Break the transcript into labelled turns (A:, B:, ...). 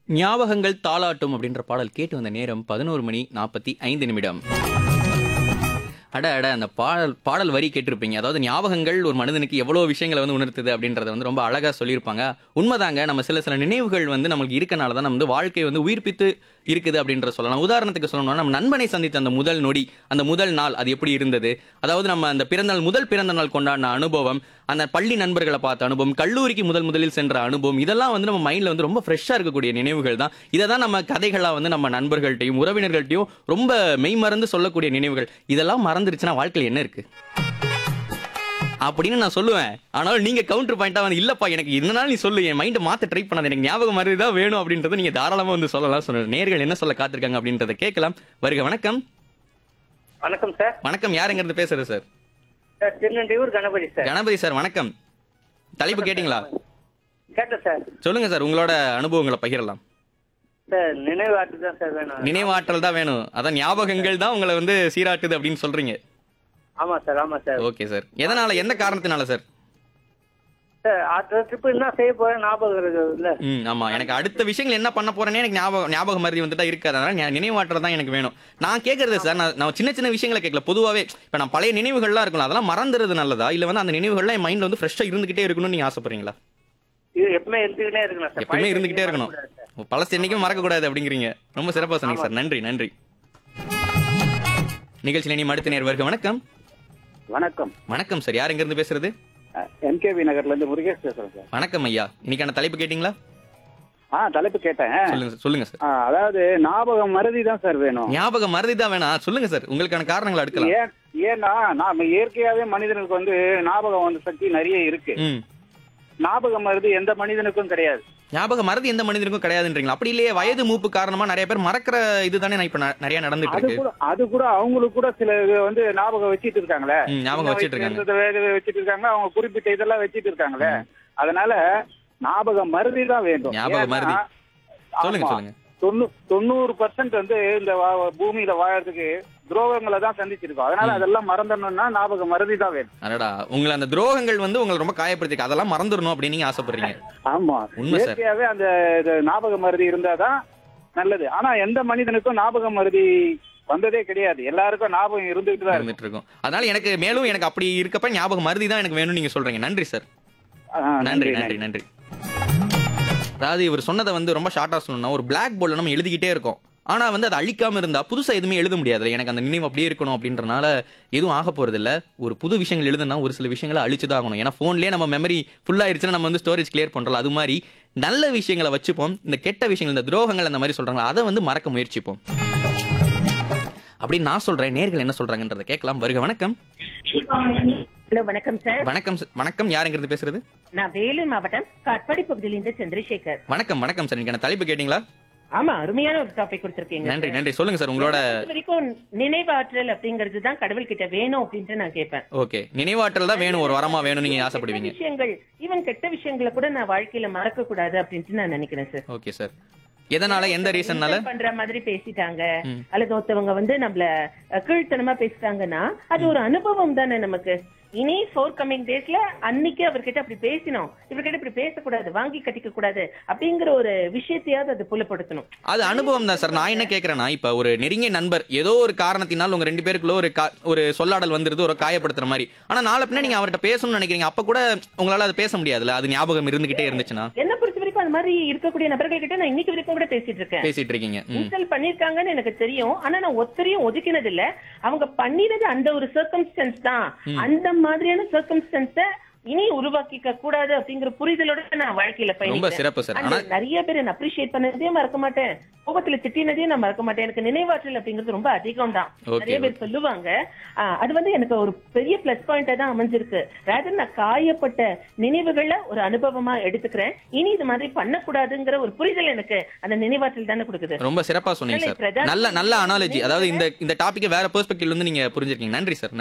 A: ஞாபகங்கள் தாளாட்டும் அப்படின்ற பாடல் கேட்டு வந்த நேரம் பதினோரு மணி நாற்பத்தி ஐந்து நிமிடம் அட அட அந்த பாடல் பாடல் வரி கேட்டிருப்பீங்க அதாவது ஞாபகங்கள் ஒரு மனிதனுக்கு எவ்வளோ விஷயங்களை வந்து உணர்த்துது அப்படின்றத வந்து ரொம்ப அழகாக சொல்லியிருப்பாங்க உண்மைதாங்க நம்ம சில சில நினைவுகள் வந்து நமக்கு இருக்கனால தான் நம்ம வந்து வாழ்க்கை வந்து உயிர்ப்பித்து இருக்குது அப்படின்ற சொல்லலாம் உதாரணத்துக்கு சொல்லணும்னா நம்ம நண்பனை சந்தித்த அந்த முதல் நொடி அந்த முதல் நாள் அது எப்படி இருந்தது அதாவது நம்ம அந்த பிறந்த நாள் முதல் பிறந்த நாள் கொண்டாடின அனுபவம் அந்த பள்ளி நண்பர்களை பார்த்த அனுபவம் கல்லூரிக்கு முதல் முதலில் சென்ற அனுபவம் இதெல்லாம் வந்து நம்ம மைண்ட்ல வந்து ரொம்ப ஃப்ரெஷ்ஷாக இருக்கக்கூடிய நினைவுகள் தான் இதை தான் நம்ம கதைகளா வந்து நம்ம நண்பர்கள்ட்டையும் உறவினர்கள்ட்டையும் ரொம்ப மெய்மறந்து சொல்லக்கூடிய நினைவுகள் இதெல்லாம் மறந்துருச்சுன்னா வாழ்க்கையில் என்ன இருக்கு அப்படின்னு நான் சொல்லுவேன் ஆனால் நீங்க கவுண்டர் பாயிண்டா வந்து இல்லப்பா எனக்கு இதனால நீ சொல்லு என் மைண்டை மாத்த ட்ரை பண்ணாத எனக்கு ஞாபகம் மாதிரி தான் வேணும் அப்படின்றத நீங்க தாராளமா வந்து சொல்லலாம் சொல்லுங்க நேர்கள் என்ன சொல்ல காத்திருக்காங்க அப்படின்றத கேட்கலாம் வருக வணக்கம்
B: வணக்கம் சார்
A: வணக்கம் யாருங்கிறது பேசுறது sir
B: sir Thirunelvelur Ganapathi sir
A: Ganapathi sir வணக்கம் தலைப்பு கேட்டிங்களா
B: கேட்டேன் சார்
A: சொல்லுங்க சார் உங்களோட அனுபவங்களை பகிரலாம்
B: சார் நினைவாட்டு தான் சார் வேணும்
A: நினைவாற்றல் தான் வேணும் அதான் ஞாபகங்கள் தான் உங்களை வந்து சீராட்டுது அப்படின்னு சொல்றீங்க
B: ஆமா சார் ஆமா சார்
A: ஓகே சார் எதனால எந்த காரணத்தினால சார்
B: சார் அடுத்த ட்ரிப் என்ன செய்ய போறேன் ஞாபகம் இருக்குது இல்ல
A: ம் ஆமா எனக்கு அடுத்த விஷயங்கள் என்ன பண்ண போறேனே எனக்கு ஞாபகம் ஞாபகம் மருதி வந்துட்டா இருக்காது அதனால ஞா- நினைவாற்றல் தான் எனக்கு வேணும் நான் கேட்கறது சார் நான் நான் சின்ன சின்ன விஷயங்களை கேட்கல பொதுவாவே இப்ப நான் பழைய நினைவுகள்லாம் இருக்கலாம் அதெல்லாம் மறந்துறது நல்லதா இல்ல வந்து அந்த நினைவுகள்லாம் என் மைண்ட்ல வந்து ஃப்ரெஷ்ஷா இருந்துகிட்டே இருக்கணும்னு நீங்க ஆசைப்படுறீங்களா
B: இது எப்பவுமே இருந்துக்கிட்டே இருக்கணும் சார்
A: எப்பவுமே இருந்துகிட்டே இருக்கணும்
B: மறக்கக்கூடாது சார்.
A: பழசு என்னைக்கும் மறக்க கூடாது அப்படிங்கிறீங்க ரொம்ப சிறப்பா சொன்னீங்க சார் நன்றி நன்றி நிகழ்ச்சியில் இனி அடுத்த நேர் வருக வணக்கம்
C: வணக்கம்
A: வணக்கம் சார் யார் எங்க இருந்து பேசுறது
C: எம்கேவி நகர்ல இருந்து முருகேஷ் பேசுறேன் சார்
A: வணக்கம் ஐயா இன்னைக்கான தலைப்பு கேட்டிங்களா
C: ஆ தலைப்பு கேட்டேன்
A: சொல்லுங்க சொல்லுங்க சார்
C: ஆ, அதாவது ஞாபகம் மறதி தான் சார் வேணும்
A: ஞாபகம் மறதி தான் வேணாம் சொல்லுங்க சார் உங்களுக்கான காரணங்களை அடுக்கலாம்
C: ஏன் ஏன்னா நாம இயற்கையாவே மனிதனுக்கு வந்து ஞாபகம் வந்து சக்தி நிறைய இருக்கு
A: ம்
C: ஞாபகம் மறதி எந்த மனிதனுக்கும் கிடையாது
A: ஞாபகம் மறதி எந்த மனிதனுக்கும் கிடையாதுன்றீங்களா அப்படி இல்லையே வயது மூப்பு காரணமா நிறைய பேர் மறக்கிற இதுதானே நான் இப்ப ந- நிறைய நடந்துட்டு
C: அது
A: இருக்கு
C: கூட அது கூட அவங்களுக்கு கூட சில இது வந்து ஞாபகம் வச்சிட்டு இருக்காங்களே
A: ம், ஞாபகம் வச்சிட்டு இருக்காங்க
C: சின்ன வயசுல இருந்ததை வச்சிட்டு இருக்காங்க அவங்க குறிப்பிட்ட இதெல்லாம் வச்சிட்டு இருக்காங்களே அதனால ஞாபகம் மறதி தான் வேண்டும்
A: ஞாபக
C: ஏன்னா,
A: மறதி. சொல்லுங்க
C: ஆமா.
A: சொல்லுங்க
C: தொண்ணூ தொண்ணூறு பர்சன்ட் வந்து இந்த வா- பூமியில வாழறதுக்கு துரோகங்களை தான் சந்திச்சிருக்கோம் அதனால அதெல்லாம் மறந்துடணும்னா ஞாபகம் மறதி தான் வேணும்
A: அடடா உங்களை அந்த துரோகங்கள் வந்து உங்களை ரொம்ப காயப்படுத்திருக்கு அதெல்லாம் மறந்துடணும் அப்படின்னு நீங்க ஆசைப்படுறீங்க
C: ஆமா
A: உண்மை சார்.
C: இயற்கையாவே அந்த இது ஞாபக மருதி இருந்தாதான் நல்லது ஆனா எந்த மனிதனுக்கும் ஞாபக மருதி வந்ததே கிடையாது எல்லாருக்கும் ஞாபகம் இருந்துட்டு தான் இருக்கும்
A: இருந்துட்டு இருக்கும் அதனால எனக்கு மேலும் எனக்கு அப்படி இருக்கப்ப ஞாபகம் மறதி தான் எனக்கு வேணும்னு நீங்க சொல்றீங்க நன்றி சார்
C: ஆ,
A: நன்றி நன்றி நன்றி அதாவது இவர் சொன்னதை வந்து ரொம்ப ஷார்ட்டா சொல்லணும்னா ஒரு பிளாக் போர்டில் நம்ம எழுதிக்கிட்டே இருக்கோம் ஆனா வந்து அதை அழிக்காம இருந்தா புதுசா எதுவுமே எழுத முடியாது எனக்கு அந்த நினைவு அப்படியே இருக்கணும் அப்படின்றனால எதுவும் ஆக போறது இல்ல ஒரு புது விஷயங்கள் எழுதுனா ஒரு சில விஷயங்களை அழிச்சு தான் ஆகணும் ஏன்னா போன்லயே நம்ம மெமரி ஃபுல் ஆயிருச்சுன்னா நம்ம வந்து ஸ்டோரேஜ் கிளியர் பண்றோம் அது மாதிரி நல்ல விஷயங்களை வச்சுப்போம் இந்த கெட்ட விஷயங்கள் இந்த துரோகங்கள் அந்த மாதிரி சொல்றாங்க அதை வந்து மறக்க முயற்சிப்போம் அப்படின்னு நான் சொல்றேன் நேர்கள் என்ன சொல்றாங்கன்றதை கேட்கலாம் வருக வணக்கம்
D: ஹலோ வணக்கம் சார்
A: வணக்கம் sir. வணக்கம் யாருங்கிறது பேசுறது
D: நான் வேலூர் மாவட்டம் காட்பாடி பகுதியிலிருந்து சந்திரசேகர்
A: வணக்கம் வணக்கம் சார் நீங்க தலைப்பு கேட்டீங்களா
D: ஆமா அருமையான ஒரு டாபிக் கொடுத்திருக்கீங்க
A: நன்றி நன்றி சொல்லுங்க சார் உங்களோட
D: இது வரைக்கும் நினைவாற்றல் அப்படிங்கிறது தான் கடவுள் கிட்ட வேணும் அப்படின்ட்டு நான் கேட்பேன்
A: ஓகே நினைவாற்றல் தான் வேணும் ஒரு வரமா வேணும் நீங்க
D: கெட்ட
A: ஆசைப்படுவீங்க
D: விஷயங்கள் ஈவன் கெட்ட விஷயங்களை கூட நான் வாழ்க்கையில மறக்க கூடாது அப்படின்ட்டு நான் நினைக்கிறேன் சார்
A: ஓகே சார் எதனால எந்த ரீசன்னால
D: insult பண்ற மாதிரி பேசிட்டாங்க
A: ம்.
D: அல்லது ஒருத்தவங்க வந்து நம்மள அஹ், கீழ்த்தனமா பேசிட்டாங்கன்னா அது ஒரு அனுபவம் தானே நமக்கு இனி ஃபோர் கமிங் டேஸ்ல அன்னைக்கு அவர்கிட்ட அப்படி பேசினோம் இவர்கிட்ட இப்படி பேசக்கூடாது வாங்கி கட்டிக்க கூடாது அப்படிங்கிற ஒரு விஷயத்தையாவது அது புலப்படுத்தணும்
A: அது அனுபவம் தான் சார் நான் என்ன கேக்குறேன்னா இப்ப ஒரு நெருங்கிய நண்பர் ஏதோ ஒரு காரணத்தினால் உங்க ரெண்டு பேருக்குள்ள ஒரு கா- ஒரு சொல்லாடல் வந்துருது ஒரு காயப்படுத்துற மாதிரி ஆனா நாளை பின்ன நீங்க அவர்கிட்ட பேசணும்னு நினைக்கிறீங்க அப்ப கூட உங்களால அது பேச முடியாதுல்ல அது ஞாபகம் இருந்துகிட்டே இருந்துச்சுன்னா
D: என்ன பொறுத்த வரைக்கும் அந்த மாதிரி இருக்கக்கூடிய நபர்கள் கிட்ட நான் இன்னைக்கு வரைக்கும் கூட பேசிட்டு இருக்கேன்
A: பேசிட்டு இருக்கீங்க ம்.
D: இன்சல்ட் பண்ணிருக்காங்கன்னு எனக்கு தெரியும் ஆனா நான் ஒத்தரையும் ஒதுக்கினது இல்ல அவங்க பண்ணினது அந்த ஒரு சர்க்கம்ஸ்டன்ஸ் தான் அந்த மாதிரியான சர்க்கம்ஸ்டன்ஸ இனி உருவாக்கிக்க கூடாது அப்படிங்கிற புரிதலோட நான் வாழ்க்கையில
A: ரொம்ப
D: பயணிக்கிறேன்
A: சிறப்பு சார்
D: அந்த
A: ஆனா
D: நிறைய பேர் என்ன அப்ரிஷியேட் பண்ணதையும் மறக்க மாட்டேன் கோபத்துல திட்டினதையும் நான் மறக்க மாட்டேன் எனக்கு நினைவாற்றல் அப்படிங்கிறது ரொம்ப அதிகம் தான்
A: Okay,
D: நிறைய பேர் சொல்லுவாங்க ஆஹ், அது வந்து எனக்கு ஒரு பெரிய பிளஸ் பாயிண்டா தான் அமைஞ்சிருக்கு ரேதர் நான் காயப்பட்ட நினைவுகளை ஒரு அனுபவமா எடுத்துக்கிறேன் இனி இது மாதிரி பண்ணக்கூடாதுங்கிற ஒரு புரிதல் எனக்கு அந்த நினைவாற்றல் தானே கொடுக்குது
A: ரொம்ப சிறப்பா சொன்னீங்க சார்
D: பிரதான
A: நல்ல நல்ல அனாலஜி அதாவது இந்த இந்த டாபிக்கை வேற பெர்ஸ்பெக்டிவ்ல இருந்து நீங்க புரிஞ்சிருக்கீங்க நன்றி சார்